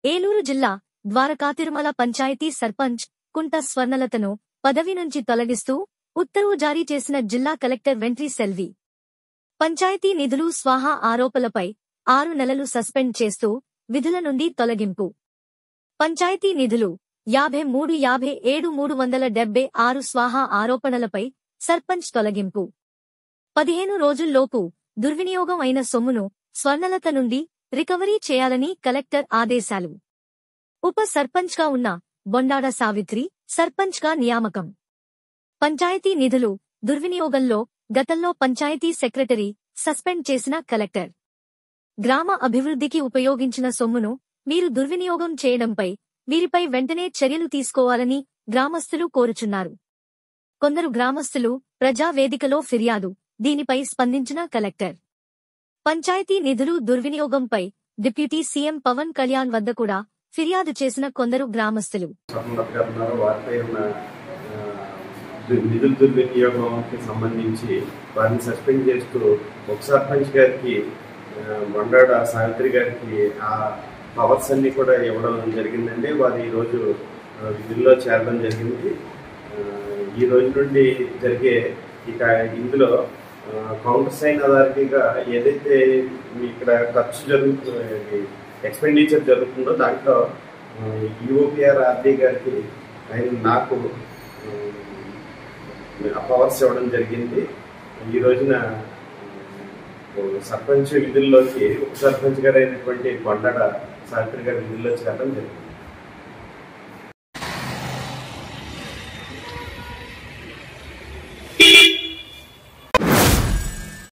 ఏలూరు జిల్లా ద్వారకా తిరుమల పంచాయతీ సర్పంచ్ కుంట స్వర్ణలతను పదవి నుంచి తొలగిస్తూ ఉత్తర్వు జారీ చేసిన జిల్లా కలెక్టర్ వెంట్రీ సెల్వి పంచాయతీ నిధులు స్వాహా ఆరోపణలపై ఆరు నెలలు సస్పెండ్ చేస్తూ విధుల నుండి తొలగింపు పంచాయతీ నిధులు యాభై మూడు యాభై ఏడు మూడు వందల డెబ్బై ఆరు స్వాహా ఆరోపణలపై సర్పంచ్ తొలగింపు పదిహేను రోజుల్లోపు దుర్వినియోగం అయిన సొమ్మును స్వర్ణలత నుండి రికవరీ చేయాలని కలెక్టర్ ఆదేశాలు ఉప సర్పంచ్గా ఉన్న బొండాడ సావిత్రి సర్పంచ్గా నియామకం పంచాయతీ నిధులు దుర్వినియోగంలో గతంలో పంచాయతీ సెక్రటరీ సస్పెండ్ చేసిన కలెక్టర్ గ్రామ అభివృద్ధికి ఉపయోగించిన సొమ్మును మీరు దుర్వినియోగం చేయడంపై వీరిపై వెంటనే చర్యలు తీసుకోవాలని గ్రామస్తులు కోరుచున్నారు కొందరు గ్రామస్తులు ప్రజావేదికలో ఫిర్యాదు దీనిపై స్పందించిన కలెక్టర్ పంచాయతీ నిధులు దుర్వినియోగంపై డిప్యూటీ సీఎం పవన్ కళ్యాణ్ వద్ద కూడా ఫిర్యాదు చేసిన కొందరు గ్రామస్తులు స్వర్ణలత గారు ఉన్నారు వారిపై ఉన్న ఆ, దు- నిధుల దుర్వినియోగంకి సంబంధించి వారిని సస్పెండ్ చేస్తూ ఒక సర్పంచ్ గారికి ఆ, మొండాడ సావిత్రి గారికి ఆ పవర్స్ అన్ని కూడా ఇవ్వడం జరిగిందండి వారు ఈరోజు ఆ, విధుల్లో చేరడం జరిగింది ఆ, ఈ రోజు నుండి జరిగే ఇక ఇందులో ఆ, కౌంటర్ సైన్ అథారిటీగా ఏదైతే మీ ఇక్కడ ఖర్చు జరుగుతుంది ఎక్స్పెండిచర్ జరుగుతుందో దాంట్లో యూఓపిఆర్ ఆర్డీ గారికి ఆయన నాకు ఆ పవర్స్ ఇవ్వడం జరిగింది ఈ రోజున ఆ, సర్పంచ్ విధుల్లోకి ఉప సర్పంచ్ గారు అయినటువంటి కొండడ సావిత్రి గారి విధుల్లో చేరడం జరిగింది